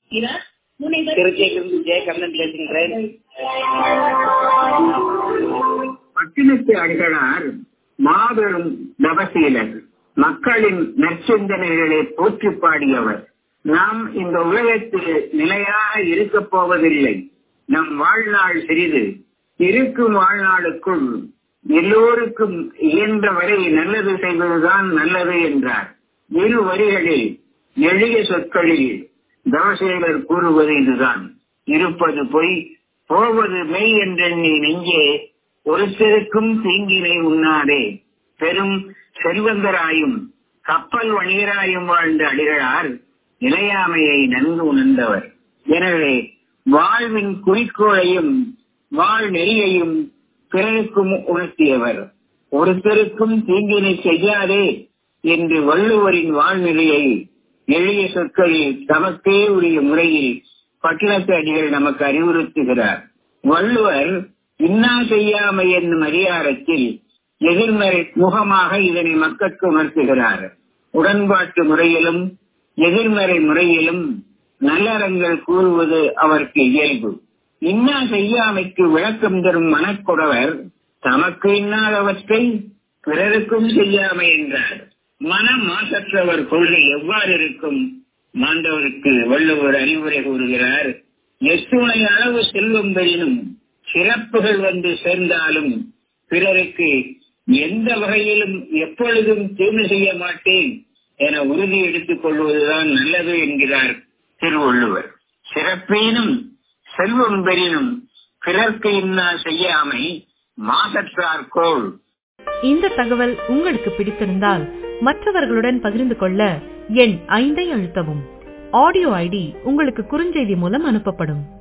திருச்சியிலிருந்து ஜெய கண்ணன் பேசுகிறேன் பட்டினத்து அடிகளார் மாபெரும் தவசீலர் மக்களின் நற்சிந்தனைகளை போற்றி பாடியவர் நாம் இந்த உலகத்தில் நிலையாக இருக்கப் போவதில்லை நம் வாழ்நாள் சிறிது இருக்கும் வாழ்நாளுக்குள் எல்லோருக்கும் இயன்ற வரை நல்லது செய்வதுதான் நல்லது என்றார் இரு வரிகளில் எளிய சொற்களில் தவசேலர் கூறுவது இதுதான் இருப்பது பொய் போவது மெய் என்றெண்ணி நெஞ்சே ஒருத்தருக்கும் தீங்கினை உண்ணாதே பெரும் செல்வந்தராயும் கப்பல் வணிகராயும் வாழ்ந்த அடிகளார் நிலையாமையை நன்கு உணர்ந்தவர் எனவே வாழ்வின் குறிக்கோளையும் வாழ் நெறியையும் பிறருக்கும் உணர்த்தியவர் ஒருத்தருக்கும் தீங்கினை செய்யாதே என்று வள்ளுவரின் வாழ்நிலையை எளிய சொற்களில் தமக்கே உரிய முறையில் பட்டினத்து அடிகள் நமக்கு அறிவுறுத்துகிறார் வள்ளுவர் இன்னா செய்யாமை என்னும் அதிகாரத்தில் எதிர்மறை முகமாக இதனை மக்களுக்கு உணர்த்துகிறார் உடன்பாட்டு முறையிலும் எதிர்மறை முறையிலும் நல்லறங்கள் கூறுவது அவருக்கு இயல்பு இன்னா செய்யாமைக்கு விளக்கம் தரும் மனக்குடவர் தமக்கு இன்னாதவற்றை பிறருக்கும் செய்யாமை என்றார் மனம் மாசற்றவர் கொள்கை எவ்வாறு இருக்கும் மாண்டவருக்கு வள்ளுவர் அறிவுரை கூறுகிறார் எத்துணை அளவு செல்வம் பெறினும் சிறப்புகள் வந்து சேர்ந்தாலும் பிறருக்கு எந்த வகையிலும் எப்பொழுதும் தீமை செய்ய மாட்டேன் என உறுதி எடுத்துக் கொள்வதுதான் நல்லது என்கிறார் திருவள்ளுவர் சிறப்பேனும் செல்வம் பெறினும் பிறர்க்கு இன்னா செய்யாமை மாசற்றார்கோள் இந்த தகவல் உங்களுக்கு பிடித்திருந்தால் மற்றவர்களுடன் பகிர்ந்து கொள்ள எண் ஐந்தை அழுத்தவும் ஆடியோ ஐடி உங்களுக்கு குறுஞ்செய்தி மூலம் அனுப்பப்படும்